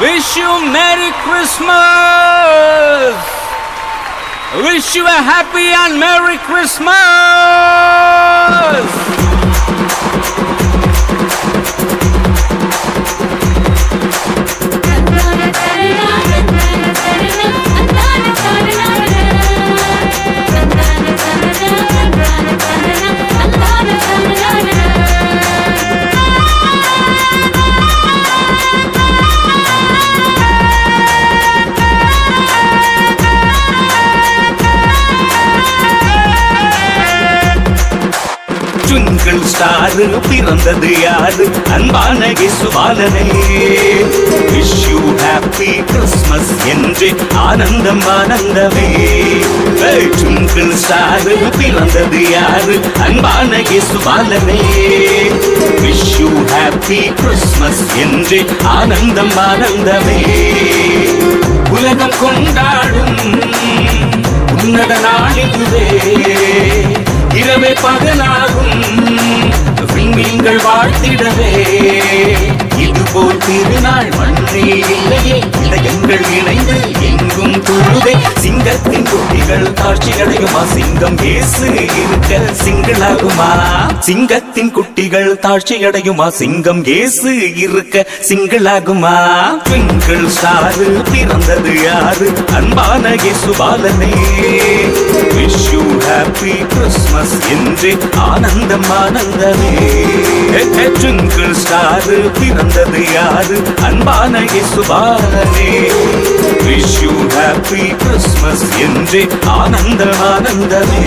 Wish you Merry Christmas! Wish you a happy and Merry Christmas! Twinkle star பிறந்தது யாரு அன்பான இசுபாலனே wish you happy Christmas என்று ஆனந்தம் ஆனந்தமே ட்விங்கிள் ஸ்டாரு பிறந்தது யாரு அன்பான இசுபாலனே விஷ் யூ ஹாப்பி கிறிஸ்மஸ் என்று ஆனந்தம் ஆனந்தமே உலகம் கொண்டாடும் உன்னத நாளிதுவே இரவே பகலாகும் விண்மீன்கள் வாழ்த்திடவே இதுபோல் திருநாள் மண்ணே இல்லையே இதயங்கள் இணைந்து எங்கும் துழுதே சிங்கத்தின் குட்டிகள் காட்சி அடையுமா சிங்கம் ஏசு இருக்க சிங்களாகுமா சிங்கத்தின் குட்டிகள் தாழ்ச்சி அடையுமா சிங்கம் ஏசு இருக்க சிங்களாகுமா ட்விங்கிள் ஸ்டாரு பிறந்தது யாரு அன்பான இயேசு பாலனே விஷ் யூ ஹாப்பி கிறிஸ்மஸ் என்று ஆனந்தம் ஆனந்தமே ட்விங்கிள் ஸ்டாரு பிறந்தது யாரு அன்பான இயேசு பாலனே விஷ் யூ ஹாப்பி கிறிஸ்மஸ் என்று ஆனந்தம் ஆனந்தமே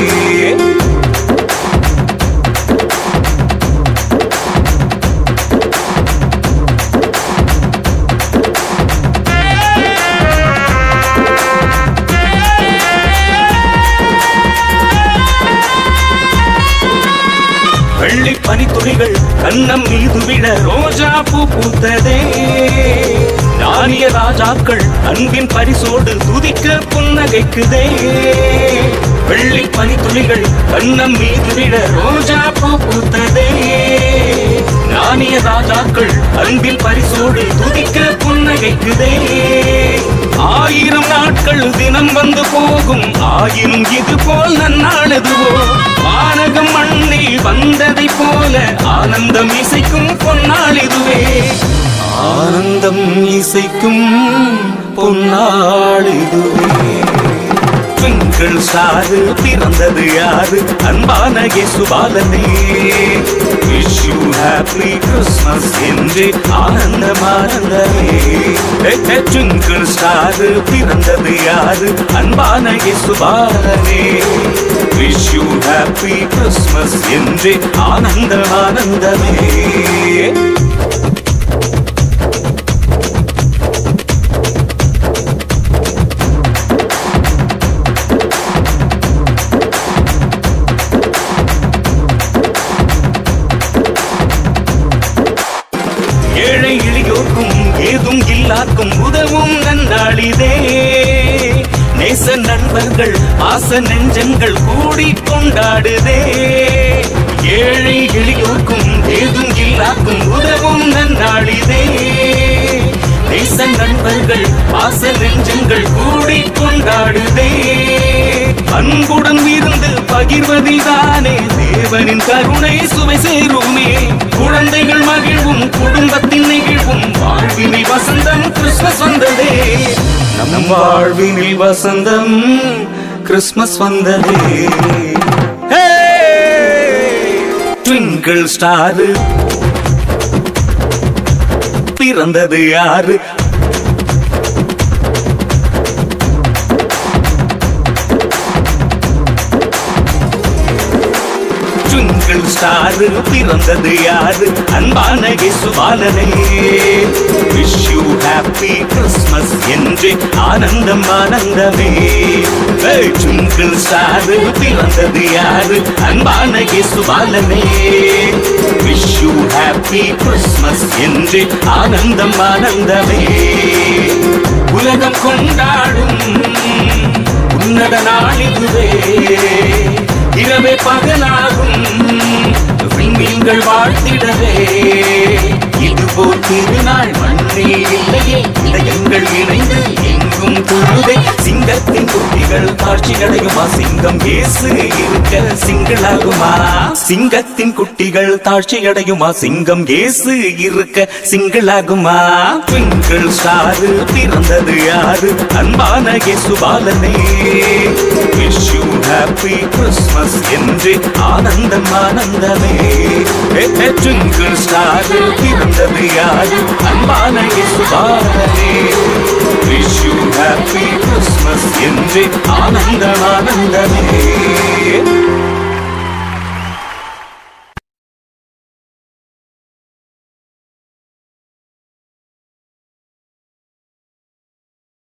வெள்ளி பனித்துளிகள் கண்ணம் மீது விட ரோஜா பூ பூத்ததே தானிய ராஜாக்கள் அன்பின் பரிசோடு துதிக்க புன்னகைக்குதே வெள்ளி பனித்துளிகள் கண்ணம் மீது விட ரோஜா பூ பூத்ததே நாணிய ராஜாக்கள் அன்பின் பரிசோடு துதிக்க புன்னகைக்குதே ஆயிரம் நாட்கள் தினம் வந்து போகும் ஆயினும் இது போல் நன்னாளதுவோ வானகம் மண்ணில் வந்ததை போல ஆனந்தம் இசைக்கும் பொன்னாள் இதுவே ஆனந்தம் இசைக்கும் பொன்னாள் இதுவே ட்விங்கிள் ஸ்டாரு பிறந்தது யாரு அன்பான இயேசுபாலனே விஷ் யூ ஹாப்பி கிறிஸ்மஸ் என்று ஆனந்தம் ஆனந்தமே ட்விங்கிள் ஸ்டாரு பிறந்தது யாரு அன்பான இயேசுபாலனே விஷ் யூ ஹாப்பி கிறிஸ்மஸ் என்று ஆனந்தம் ஆனந்தமே ஏழை எளியோர்க்கும் ஏதும் இல்லாக்கும் உதவும் நன்னாளிதே நேச நண்பர்கள் ஆச நெஞ்சங்கள் கூடி கொண்டாடுதே ஏழை எளியோர்க்கும் ஏதும் இல்லாக்கும் உதவும் நன்னாளிதே நேச நண்பர்கள் ஆச நெஞ்சங்கள் கூடி கொண்டாடுதே அன்புடன் இருந்து பகிர்வதில்தானே தேவனின் கருணை சுவை சேருமே குழந்தைகள் மகிழ்வும் குடும்பத்தின் நெகிழ்வும் வாழ்வினில் வசந்தம் கிறிஸ்மஸ் வந்ததே நம் வாழ்வினில் வசந்தம் கிறிஸ்மஸ் வந்ததே ட்விங்கிள் ஸ்டாரு பிறந்தது யாரு ட்விங்கிள் ஸ்டாரு பிறந்தது யாரு அன்பான இயேசுபாலனே விஷ் யூ ஹாப்பி கிறிஸ்மஸ் என்று ஆனந்தம் ஆனந்தமே ட்விங்கிள் ஸ்டாரு பிறந்தது யாரு அன்பான இயேசுபாலனே விஷ் யூ ஹாப்பி கிறிஸ்மஸ் என்று ஆனந்தம் ஆனந்தமே உலகம் கொண்டாடும் உன்னத நாளிதுவே இரவே பகலாகும் விண்மீன்கள் வாழ்த்திடவே இதுபோல் திருநாள் மண் வழி இல்லையே இதயங்கள் இணைந்து எங்கும் துழுதே சிங்கத்தின் குட்டிகள் காட்சி அடையுமா சிங்கம் ஏசு இருக்க சிங்களாகுமா சிங்கத்தின் குட்டிகள் தாழ்ச்சி அடையுமா சிங்கம் ஏசு இருக்க சிங்களாகுமா ட்விங்கிள் ஸ்டாரு பிறந்தது யாரு அன்பான இயேசு பாலனே விஷ் யூ ஹாப்பி கிறிஸ்மஸ் என்று ஆனந்தம் ஆனந்தமே ட்விங்கிள் ஸ்டாரு பிறந்தது யாரு அன்பான இயேசு பாலனே விஷ் யூ ஹாப்பி கிறிஸ்மஸ் என்று ஆனந்தம் ஆனந்தமே